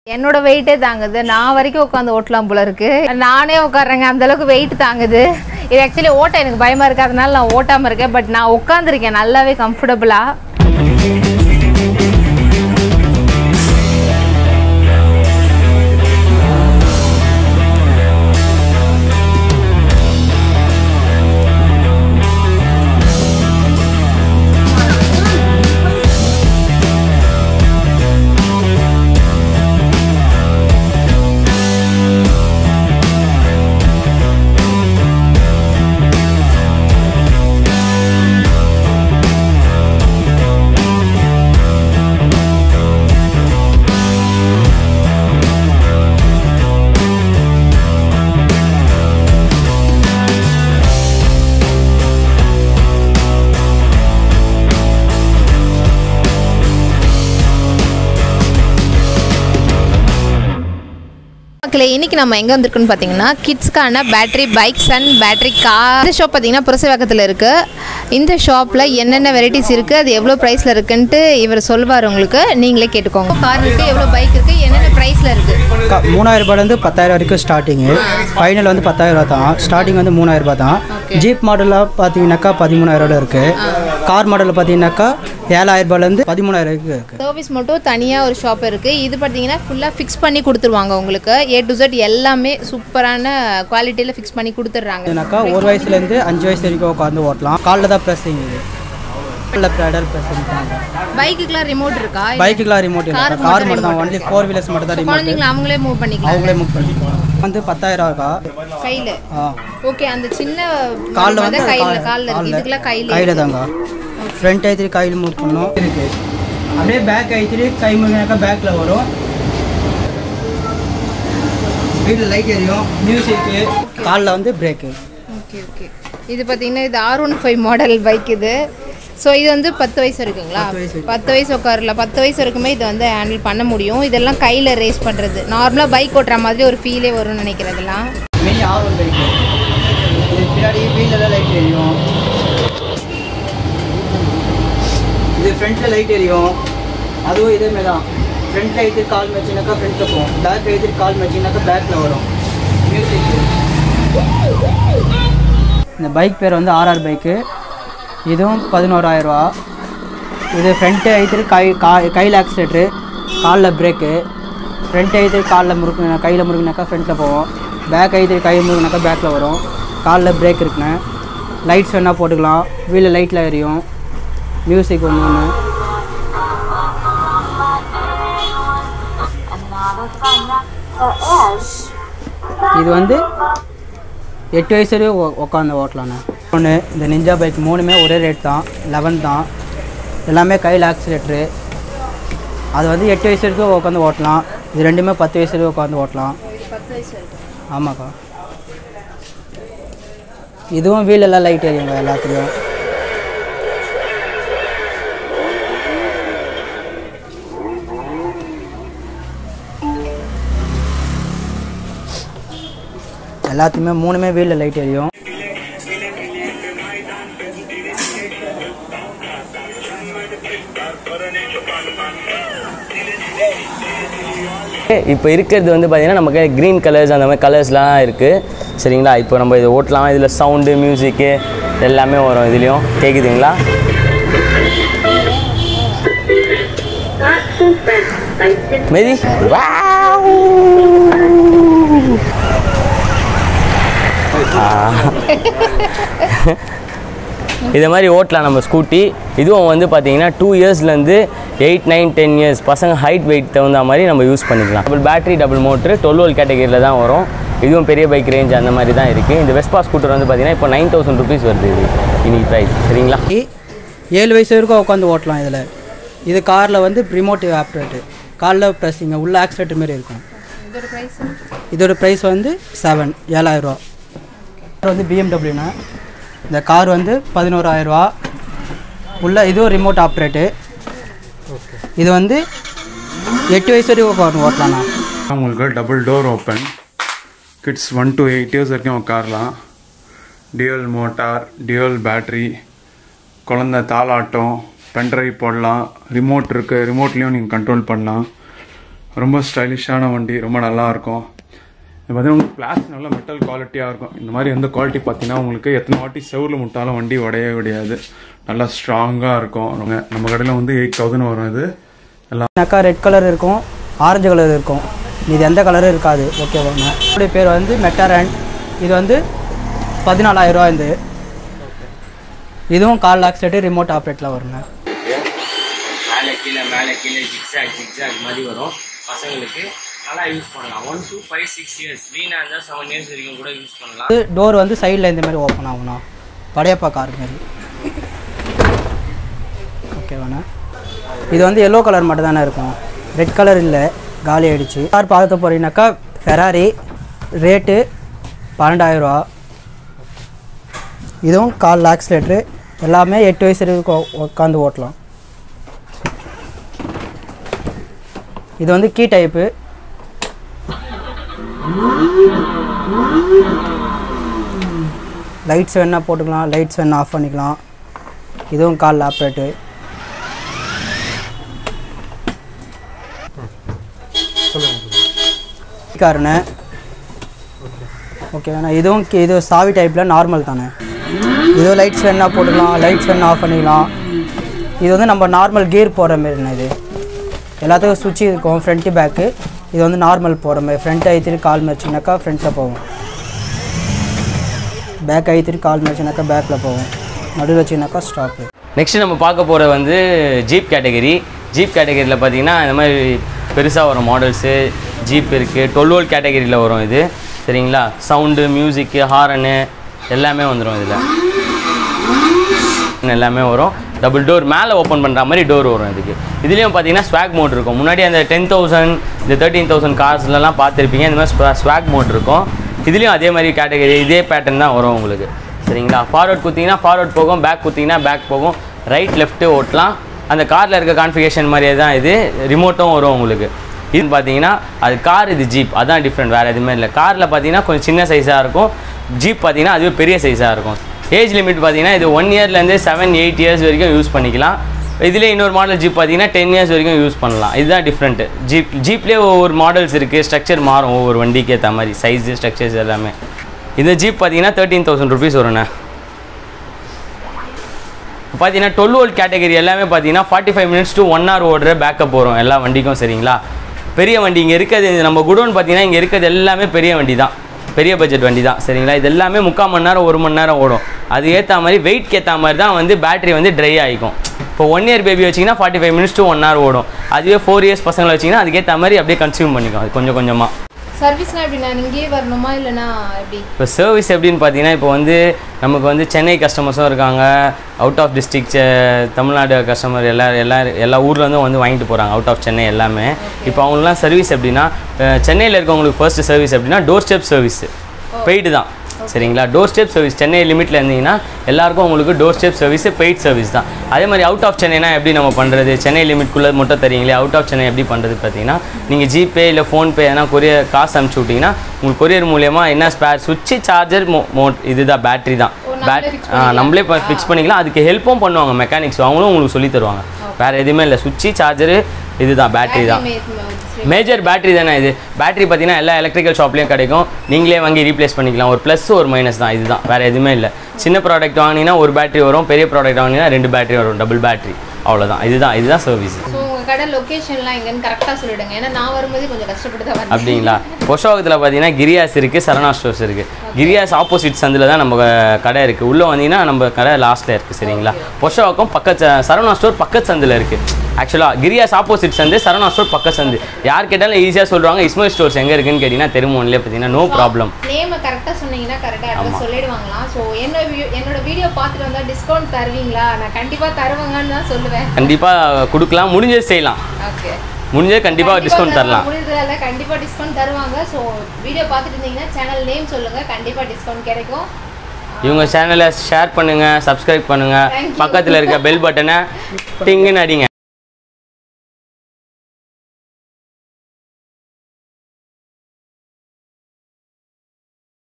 என்னோட வெயிட்டே தாங்குது நான் வரைக்கும் உட்காந்து ஓட்டலாம் போல இருக்கு நானே உட்காடுறேங்க அந்த அளவுக்கு வெயிட் தாங்குது இது ஆக்சுவலி ஓட்ட எனக்கு பயமா இருக்கு அதனால நான் ஓட்டாம இருக்கேன் பட் நான் உட்காந்துருக்கேன் நல்லாவே கம்ஃபர்டபுளா மக்களே இன்னைக்கு நம்ம எங்கே வந்திருக்கோம்னு பார்த்தீங்கன்னா கிட்ஸ்க்கான battery bikes and battery car இந்த ஷாப் பார்த்தீங்கன்னா புரசவாக்கத்தில் இருக்குது இந்த ஷாப்பில் என்னென்ன வெரைட்டிஸ் இருக்குது அது எவ்வளோ ப்ரைஸில் இருக்குன்ட்டு இவர் சொல்வார் உங்களுக்கு நீங்களே கேட்டுக்கோங்க கார் இருக்குது எவ்வளோ பைக் இருக்குது என்னென்ன ப்ரைஸில் இருக்குது க- மூணாயிரம் ரூபாயிலேருந்து பத்தாயிரம் வரைக்கும் ஸ்டார்டிங்கு ஃபைனல் வந்து பத்தாயிரம் ரூபா தான் ஸ்டார்டிங் வந்து மூணாயிரம் ரூபாய் தான் ஜீப் மாடலில் பார்த்தீங்கன்னாக்கா பதிமூணாயிரம் ரூபா இருக்குது கார் மாடலில் பார்த்தீங்கன்னாக்கா ஏழாயிரம் ரூபாயிலேருந்து பதிமூணாயிரம் வரைக்கும் இருக்குது சர்வீஸ் மட்டும் தனியாக ஒரு ஷாப் இருக்குது இது பார்த்தீங்கன்னா ஃபுல்லாக ஃபிக்ஸ் பண்ணி கொடுத்துருவாங்க உங்களுக்கு ஏ டு Z எல்லாமே சூப்பரான குவாலிட்டியில் ஃபிக்ஸ் பண்ணி கொடுத்துட்றாங்க ஏன்னாக்கா ஒரு வயசுலேருந்து அஞ்சு வயசு வரைக்கும் உட்காந்து ஓட்டலாம் காலில் தான் ப்ரெஸ்ஸிங் இது காலில் பேடல் ப்ரெஸ்ஸிங் பைக்குக்கெலாம் ரிமோட் இருக்கா பைக்குக்கெலாம் ரிமோட் இல்லை காருக்கு கார் மட்டும் மட்டும் தான் ஒன்லி ஃபோர் வீலர்ஸ் மட்டும் தான் ரிமோட் குழந்தைங்கள அவங்களே மூவ் பண்ணிக்கலாம் அவங்களே மூவ் பண்ணிக்கலாம் வந்து பத்தாயிரம் இருக்கா கையில் ஆ ஓகே அந்த சின்ன காலில் வந்து கையில் காலில் இருக்கு இதுக்கெல்லாம் கையில் கையில் தாங்க ஃப்ரண்ட் ஐத்திரி கையில் மூவ் பண்ணணும் இருக்கு அப்படியே பேக் ஐத்திரி கை மூவினாக்கா பேக்கில் வரும் வீட்டில் லைட் எரியும் மியூசிக்கு காலில் வந்து பிரேக்கு ஓகே ஓகே இது பார்த்தீங்கன்னா இது R one five model bike இது ஸோ இது வந்து பத்து வயசு இருக்குங்களா பத்து வயசு இருக்கு. பத்து வயசு உட்காரல பத்து வயசு வரைக்குமே இது வந்து ஹேண்டில் பண்ண முடியும் இதெல்லாம் கையில் ரேஸ் பண்ணுறது நார்மலாக பைக் ஓட்டுற மாதிரி ஒரு ஃபீலே வரும்னு நினைக்கிறதெல்லாம் மினி ஆர் ஒன் பைக்கு இது பின்னாடி வீலெல்லாம் லைட் எரியும் இது ஃப்ரண்ட்டில் லைட் எரியும் அதுவும் இதேமாரி தான் ஃப்ரண்ட்டில் ஐத்திரி கால் வச்சினாக்கா ஃப்ரண்ட்டில் போகும் பேக் ஐத்திரி கால் வச்சினாக்கா பேக்கில் வரும் மியூசிக் இந்த பைக் பேர் வந்து ஆர்ஆர் பைக்கு இதுவும் பதினோராயிரரூவா இது ஃப்ரண்ட்டு ஐத்திரி கை கா கையில் ஆக்சிலேட்ரு காலில் பிரேக்கு ஃப்ரண்ட் ஐத்திரி காலில் முறுக்கு கையில் முறுக்குனாக்கா ஃப்ரண்ட்டில் போவோம் பேக் ஐத்திரி கை முறுக்குனாக்கா பேக்கில் வரும் காலில் பிரேக் இருக்குண்ணே லைட்ஸ் வேணால் போட்டுக்கலாம் வீலில் லைட்டில் எரியும் மியூசிக் ஒன்று ஒன்று இது வந்து எட்டு வயசு வரையும் உ- உட்காந்து ஓட்டலாண்ணே ஒன்று இந்த நிஞ்சா பைக் மூணுமே ஒரே ரேட் தான் லெவன் தான் எல்லாமே கையில் ஆக்சிலேட்ரு அது வந்து எட்டு வயசு வரைக்கும் உட்காந்து ஓட்டலாம் இது ரெண்டுமே பத்து வயசு வரைக்கும் உட்காந்து ஓட்டலாம் ஆமாக்கா இதுவும் வீல் எல்லாம் லைட் எரியுங்க எல்லாத்துலேயும் எல்லாத்துக்குமே மூணுமே வீலில் லைட் எரியும் இப்போ இருக்கிறது வந்து பார்த்தீங்கன்னா நம்ம கையில் க்ரீன் கலர்ஸ் அந்த மாதிரி கலர்ஸ்லாம் இருக்குது சரிங்களா இப்போ நம்ம இதை ஓட்டலாம் இதில் சவுண்டு மியூசிக்கு எல்லாமே வரும் இதுலேயும் கேட்குதுங்களா மேதி இதை மாதிரி ஓட்டலாம் நம்ம ஸ்கூட்டி இதுவும் வந்து பார்த்தீங்கன்னா டூ இயர்ஸ்லேருந்து எயிட் நைன் டென் இயர்ஸ் பசங்க ஹைட் வெயிட் தகுந்த மாதிரி நம்ம யூஸ் பண்ணிக்கலாம் double battery double motor twelve volt கேட்டகரியில் தான் வரும் இதுவும் பெரிய பைக் ரேஞ்ச் அந்த மாதிரி தான் இருக்குது இந்த வெஸ்பா ஸ்கூட்டர் வந்து பார்த்தீங்கன்னா இப்போ நைன் தௌசண்ட் ருபீஸ் வருது இது இன்னைக்கு ப்ரைஸ் சரிங்களா ஏழு வயசு வரைக்கும் உட்காந்து ஓட்டலாம் இதில் இது காரில் வந்து ரிமோட் ஆப்ரேட்டு காலில் ப்ரெஸ்ஸிங்க உள்ள ஆக்சிலேட்டர் மாரி இருக்கும் இதோட ப்ரைஸ் வந்து செவன் ஏழாயிரரூவா வந்து பிஎம்டபிள்யூண்ணா இந்த கார் வந்து பதினோராயிரரூவா உள்ள இதுவும் ரிமோட் ஆப்ரேட்டு இது வந்து எட்டு வயசு வரைக்கும் உட்காந்து ஓட்டலாம்ண்ணா உங்களுக்கு double door open kids one to eight years வரைக்கும் உட்காரலாம் டியூவல் மோட்டார் டியூவல் பேட்ரி குழந்த தாளாட்டம் பென்ட்ரைவ் போடலாம் ரிமோட் இருக்குது ரிமோட்லேயும் நீங்கள் கண்ட்ரோல் பண்ணலாம் ரொம்ப ஸ்டைலிஷான வண்டி ரொம்ப நல்லா இருக்கும் இது பார்த்தீங்கன்னா உங்களுக்கு பிளாஸ் நல்ல மெட்டல் குவாலிட்டியாக இருக்கும் இந்த மாதிரி எந்த குவாலிட்டி பார்த்தீங்கன்னா உங்களுக்கு எத்தனை வாட்டி செவுரில் முட்டாலும் வண்டி உடையவே உடையாது நல்லா ஸ்ட்ராங்காக இருக்கும் நம்ம நம்ம கடையில் வந்து எயிட் தௌசண்ட் வரும் இது எல்லாம் அக்கா ரெட் கலர் இருக்கும் ஆரஞ்சு கலர் இருக்கும் இது எந்த கலரும் இருக்காது ஓகேவாங்க என்னுடைய பேர் வந்து மெட்டாரன் இது வந்து பதினாலாயிரம் ரூபா இது இதுவும் கால் லாக் செட்டு ரிமோட் ஆப்ரேட்டில் வருங்க மேலே கீழே மேலே கீழே ஜிக்ஸாக் ஜிக்ஸாக் மாதிரி வரும் பசங்களுக்கு நல்லா யூஸ் பண்ணலாம் one two five six years வீணாக இருந்தால் செவன் இயர்ஸ் வரைக்கும் கூட யூஸ் பண்ணலாம் இது டோர் வந்து சைடில் இந்த மாதிரி ஓப்பன் ஆகும்ண்ணா படையப்பா கார் மாதிரி ஓகேவாண்ணா இது வந்து எல்லோ கலர் மட்டும் தானே இருக்கும் ரெட் கலர் இல்லை காலி ஆயிடுச்சு கார் பார்க்க போகிறீங்கன்னாக்கா ஃபெராரி ரேட்டு பன்னெண்டாயிரரூவா இதுவும் கால் லேக்ஸ் லிட்ரு எல்லாமே எட்டு வயசு வரைக்கும் உட்காந்து ஓட்டலாம் இது வந்து கீ டைப்பு லைட்ஸ் வேணால் போட்டுக்கலாம் லைட்ஸ் வேணால் ஆஃப் பண்ணிக்கலாம் இதுவும் கால் ஆப்ரேட்டு காருண்ணே ஓகேண்ணா இதுவும் கி- இது சாவி டைப்பில் நார்மல் தானே இதுவும் லைட்ஸ் வேணால் போட்டுக்கலாம் லைட்ஸ் வேணால் ஆஃப் பண்ணிக்கலாம் இது வந்து நம்ம நார்மல் கியர் போடுற மாரிண்ணே இது எல்லாத்துக்கும் சுவிட்ச் இருக்கும் ஃப்ரண்ட்டு பேக்கு இது வந்து நார்மல் போடுற மாதிரி ஃப்ரண்ட் ஐத்திரி கால் மரிச்சினாக்கா ஃப்ரண்ட்டில் போகும் பேக் ஐத்திரி கால் மரிச்சினாக்கா பேக்கில் போகும் நடுவில் வச்சினாக்கா ஸ்டாப்பு நெக்ஸ்ட் நம்ம பார்க்க போகிற வந்து ஜீப் கேட்டகரி ஜீப் கேட்டகரியில் பார்த்தீங்கன்னா இந்த மாதிரி பெருசாக வரும் மாடல்ஸு ஜீப் இருக்குது டுவெல் வோல்ட் கேட்டகரியில் வரும் இது சரிங்களா சவுண்டு மியூசிக்கு ஹாரனு எல்லாமே வந்துடும் இதில் எல்லாமே வரும் டபுள் டோர் மேலே ஓப்பன் பண்ணுற மாதிரி டோர் வரும் இதுக்கு இதுலேயும் பார்த்தீங்கன்னா ஸ்வாக் மோட் இருக்கும் முன்னாடி அந்த டென் தௌசண்ட் இந்த தேர்ட்டீன் தௌசண்ட் கார்ஸ்லலாம் பார்த்துருப்பீங்க இந்த மாதிரி ஸ்வாக் மோட் இருக்கும் இதுலேயும் அதே மாதிரி கேட்டகரி இதே பேட்டர்ன் தான் வரும் உங்களுக்கு சரிங்களா ஃபார்வர்ட் குத்திங்கன்னா ஃபார்வர்ட் போகும் பேக் குத்திங்கன்னா பேக் போகும் ரைட் லெஃப்ட்டு ஓட்டலாம் அந்த காரில் இருக்க கான்ஃபிகேஷன் மாதிரியே தான் இது ரிமோட்டும் வரும் உங்களுக்கு இது பார்த்தீங்கன்னா அது கார் இது ஜீப் அதான் டிஃப்ரெண்ட் வேறு எதுவுமே இல்லை காரில் பார்த்தீங்கன்னா கொஞ்சம் சின்ன சைஸாக இருக்கும் ஜீப் பார்த்தீங்கன்னா அதுவே பெரிய சைஸாக இருக்கும் ஏஜ் லிமிட் பார்த்தீங்கன்னா இது ஒன் இயர்லேருந்து செவன் எயிட் இயர்ஸ் வரைக்கும் யூஸ் பண்ணிக்கலாம் இதில் இன்னொரு மாடல் ஜீப் பார்த்தீங்கன்னா டென் இயர்ஸ் வரைக்கும் யூஸ் பண்ணலாம் இதுதான் டிஃப்ரெண்ட்டு ஜீப் ஜீப்லேயே ஒவ்வொரு மாடல்ஸ் இருக்குது ஸ்ட்ரக்சர் மாறும் ஒவ்வொரு வண்டிக்கு ஏற்ற மாதிரி சைஸு ஸ்ட்ரக்சர்ஸ் எல்லாமே இந்த ஜீப் பார்த்தீங்கன்னா தேர்ட்டீன் தௌசண்ட் ருபீஸ் வரும்ண்ணே பார்த்தீங்கன்னா டுவெல் வோல்ட் கேட்டகரி எல்லாமே பார்த்தீங்கன்னா forty five minutes to one hour ஓடுற பேக்கப் வரும் எல்லா வண்டிக்கும் சரிங்களா பெரிய வண்டி இங்கே இருக்கிறது நம்ம குடோன் பார்த்தீங்கன்னா இங்கே இருக்கிறது எல்லாமே பெரிய வண்டி தான் பெரிய பட்ஜெட் வண்டி தான் சரிங்களா இது எல்லாமே முக்கால் மணி நேரம் ஒரு மணி நேரம் ஓடும் அது ஏற்ற மாதிரி வெயிட்க்கு ஏற்ற மாதிரி தான் வந்து பேட்டரி வந்து ட்ரை ஆகிக்கும் இப்போ ஒன் இயர் பேபி வச்சிங்கன்னா forty five minutes to one hour ஓடும் அதுவே ஃபோர் இயர்ஸ் பசங்களை வச்சிங்கன்னா அதுக்கேற்ற மாதிரி அப்படியே கன்சியூம் பண்ணிக்கும் அது கொஞ்சம் கொஞ்சமாக சர்வீஸ்னா எப்படி நான் இங்கேயே வரணுமா இல்லைனா எப்படி இப்போ சர்வீஸ் எப்படின்னு பார்த்தீங்கன்னா இப்போ வந்து நமக்கு வந்து சென்னை கஸ்டமர்ஸும் இருக்காங்க out of district Tamil Nadu customer எல்லா எல்லா எல்லா ஊர்லேருந்தும் வந்து வாங்கிட்டு போகிறாங்க அவுட் ஆஃப் சென்னை எல்லாமே இப்போ அவங்களுக்குலாம் சர்வீஸ் எப்படின்னா அஹ், சென்னையில் இருக்கவங்களுக்கு ஃபர்ஸ்ட் சர்வீஸ் எப்படின்னா டோர் ஸ்டெப் சர்வீஸ் பெய்டு தான் சரிங்களா டோர் ஸ்டெப் சர்வீஸ் சென்னை லிமிட்டில் இருந்தீங்கன்னா எல்லாருக்கும் உங்களுக்கு door step service paid service தான் அதே மாதிரி அவுட் ஆஃப் சென்னைனா எப்படி நம்ம பண்ணுறது சென்னை லிமிட்குள்ளே மட்டும் தரீங்களே அவுட் ஆஃப் சென்னை எப்படி பண்ணுறது பார்த்தீங்கன்னா நீங்கள் ஜிபே இல்லை ஃபோன்பே எதனா கொரியர் காசு அனுப்பிச்சி விட்டிங்கன்னா உங்களுக்கு கொரியர் மூலியமா என்ன ஸ்பேர் சுவிட்சு சார்ஜர் மோ மோட் இதுதான் பேட்டரி தான் பேட் ஆ நம்மளே இப்போ ஃபிக்ஸ் பண்ணிக்கலாம் அதுக்கு ஹெல்ப்பும் பண்ணுவாங்க மெக்கானிக்ஸ் அவங்களும் உங்களுக்கு சொல்லி தருவாங்க வேறு எதுவுமே இல்லை சுவிட்சு சார்ஜரு இதுதான் பேட்டரி தான் மேஜர் பேட்டரி தானே இது பேட்டரி பார்த்தீங்கன்னா எல்லா எலக்ட்ரிக்கல் ஷாப்லேயும் கிடைக்கும் நீங்களே வாங்கி ரீப்ளேஸ் பண்ணிக்கலாம் ஒரு ப்ளஸ் ஒரு மைனஸ் தான் இதுதான் வேறு எதுவுமே இல்லை சின்ன ப்ராடக்ட் வாங்கினீங்கன்னா ஒரு பேட்டரி வரும் பெரிய ப்ராடக்ட் வாங்கினீங்கன்னா ரெண்டு பேட்டரி வரும் டபுள் பேட்டரி அவ்வளோதான் இதுதான் இதுதான் சர்வீஸ் ஸோ உங்கள் கடை லொக்கேஷன்லாம் எங்கன்னு கரெக்டாக சொல்லிடுங்க ஏன்னா நான் வரும்போது கொஞ்சம் கஷ்டப்பட்டு தான் வரேன் அப்படிங்களா பொஷோகத்தில் பார்த்தீங்கன்னா கிரியாஸ் இருக்குது சரணா ஸ்டோர்ஸ் இருக்குது கிரியாஸ் ஆப்போசிட் சந்தில் தான் நம்ம கடை இருக்குது உள்ளே வந்தீங்கன்னா நம்ம கடை லாஸ்ட்டில் இருக்குது சரிங்களா பொஷோகம் பக்கத்து சரணா ஸ்டோர் பக்கத்து சந்தில் இருக்குது ஆக்சுவலாக கிரியாஸ் ஆப்போசிட் சந்து சரணா ஸ்டோர் பக்கத்து சந்து யார் கேட்டாலும் ஈஸியாக சொல்கிறாங்க இஸ்மல் ஸ்டோர்ஸ் எங்கே இருக்குன்னு கேட்டிங்கன்னா தெருமோன்லேயே பார்த்தீங்கன்னா நோ ப்ராப்ளம் நேமை கரெக்டாக சொன்னீங்கன்னா கரெக்டாக அட்ரஸ் சொல்லிடுவாங்களாம் ஸோ என்னோட வீ- என்னோட வீடியோ பார்த்துட்டு வந்தால் டிஸ்கவுண்ட் தருவீங்களா நான் கண்டிப்பாக தருவாங்கன்னு தான் சொல்லுவேன் கண்டிப்பாக கொடுக்கலாம் முடிஞ்சது செய்யலாம் ஓகே முடிஞ்சது கண்டிப்பாக டிஸ்கவுண்ட் தரலாம் முடிஞ்சதால கண்டிப்பாக டிஸ்கவுண்ட் தருவாங்க ஸோ வீடியோ பார்த்துட்டு இருந்தீங்கன்னா சேனல் நேம் சொல்லுங்கள் கண்டிப்பாக டிஸ்கவுண்ட் கிடைக்கும் இவங்க சேனலை ஷேர் பண்ணுங்கள் சப்ஸ்கிரைப் பண்ணுங்கள் Thank you. பக்கத்தில் இருக்க பெல் பட்டனை டிங்குன்னு அடிங்க